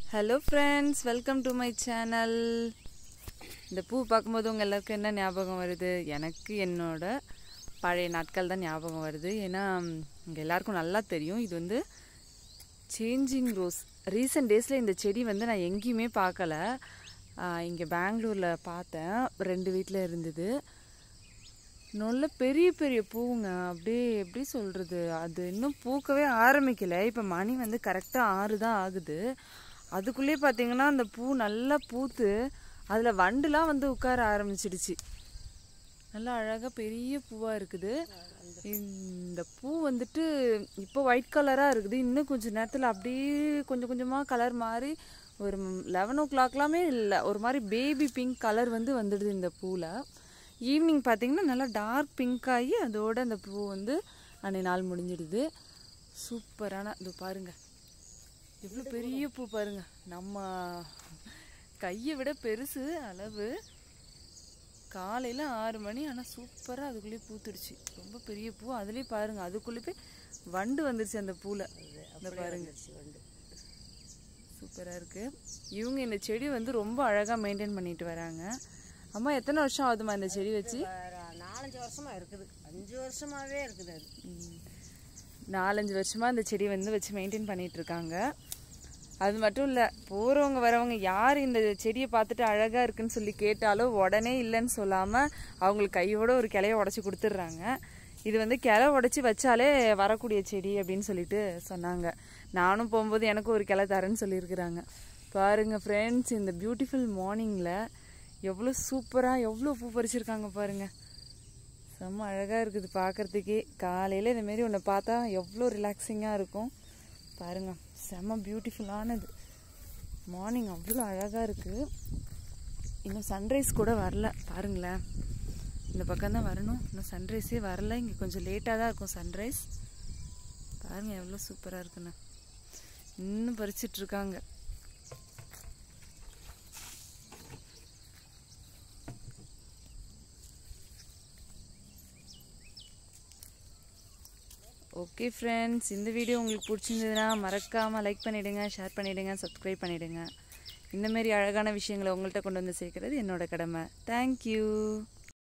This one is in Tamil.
hello friends welcome to my channel இந்த பூ பார்க்கும்போது உங்கள் எல்லாருக்கும் என்ன ஞாபகம் வருது எனக்கு என்னோட பழைய நாட்கள் தான் ஞாபகம் வருது ஏன்னா இங்கே எல்லாருக்கும் நல்லா தெரியும் இது வந்து சேஞ்சிங் ரோஸ் ரீசெண்ட் டேஸில் இந்த செடி வந்து நான் எங்கேயுமே பார்க்கல இங்கே பெங்களூரில் பார்த்தேன் ரெண்டு வீட்டில் இருந்தது நல்ல பெரிய பெரிய பூவுங்க அப்படியே எப்படி சொல்கிறது அது இன்னும் பூக்கவே ஆரம்பிக்கல இப்போ மணி வந்து கரெக்டாக ஆறு தான் ஆகுது அதுக்குள்ளேயே பார்த்தீங்கன்னா அந்த பூ நல்லா பூத்து அதில் வண்டுலாம் வந்து உட்கார ஆரம்பிச்சிடுச்சு நல்லா அழகாக பெரிய பூவாக இருக்குது இந்த பூ வந்துட்டு இப்போ ஒயிட் கலராக இருக்குது இன்னும் கொஞ்சம் நேரத்தில் அப்படியே கொஞ்சம் கொஞ்சமாக கலர் மாறி ஒரு லெவன் ஓ கிளாக்லாமே இல்லை ஒரு மாதிரி பேபி பிங்க் கலர் வந்து வந்துடுது இந்த பூவில் ஈவினிங் பார்த்தீங்கன்னா நல்லா டார்க் பிங்க் ஆகி அதோட அந்த பூ வந்து அன்னை நாள் முடிஞ்சிடுது சூப்பரான இது பாருங்க எவ்வளோ பெரிய பூ பாருங்க நம்ம கையை விட பெருசு அளவு காலையில் ஆறு மணி ஆனால் சூப்பராக அதுக்குள்ளேயே பூத்துடுச்சு ரொம்ப பெரிய பூ அதுலேயே பாருங்க அதுக்குள்ளே போய் வண்டு வந்துருச்சு அந்த பூவில் இந்த பாருங்க சூப்பராக இருக்குது இவங்க இந்த செடி வந்து ரொம்ப அழகாக மெயின்டைன் பண்ணிட்டு வராங்க அம்மா எத்தனை வருஷம் ஆகுதுமா இந்த செடி வச்சு நாலஞ்சு வருஷமா இருக்குது அஞ்சு வருஷமாவே இருக்குது அது நாலஞ்சு வருஷமாக இந்த செடி வந்து வச்சு மெயின்டைன் பண்ணிட்டு இருக்காங்க அது மட்டும் இல்லை போகிறவங்க வரவங்க யார் இந்த செடியை பார்த்துட்டு அழகாக இருக்குன்னு சொல்லி கேட்டாலும் உடனே இல்லைன்னு சொல்லாமல் அவங்களுக்கு கையோட ஒரு கிளைய உடச்சி கொடுத்துட்றாங்க இது வந்து கிளை உடச்சி வச்சாலே வரக்கூடிய செடி அப்படின்னு சொல்லிட்டு சொன்னாங்க நானும் போகும்போது எனக்கும் ஒரு கிளை தரேன்னு சொல்லியிருக்கிறாங்க பாருங்கள் ஃப்ரெண்ட்ஸ் இந்த பியூட்டிஃபுல் மார்னிங்கில் எவ்வளோ சூப்பராக எவ்வளோ பூ பறிச்சிருக்காங்க பாருங்கள் செம்ம அழகாக இருக்குது பார்க்குறதுக்கே காலையில் இதுமாரி ஒன்று பார்த்தா எவ்வளோ ரிலாக்ஸிங்காக இருக்கும் பாருங்க செம்ம பியூட்டிஃபுல்லானது மார்னிங் அவ்வளோ அழகாக இருக்குது இன்னும் சன்ரைஸ் கூட வரல பாருங்களேன் இந்த பக்கம் தான் வரணும் இன்னும் சன்ரைஸே வரல இங்கே கொஞ்சம் லேட்டாக தான் இருக்கும் சன்ரைஸ் பாருங்கள் எவ்வளோ சூப்பராக இருக்குன்னு இன்னும் பறிச்சிட்ருக்காங்க ஓகே ஃப்ரெண்ட்ஸ் இந்த வீடியோ உங்களுக்கு பிடிச்சிருந்ததுன்னா மறக்காமல் லைக் பண்ணிவிடுங்க ஷேர் பண்ணிவிடுங்க சப்ஸ்கிரைப் பண்ணிவிடுங்க இந்தமாரி அழகான விஷயங்களை உங்கள்கிட்ட கொண்டு வந்து சேர்க்கறது என்னோட கடமை தேங்க்யூ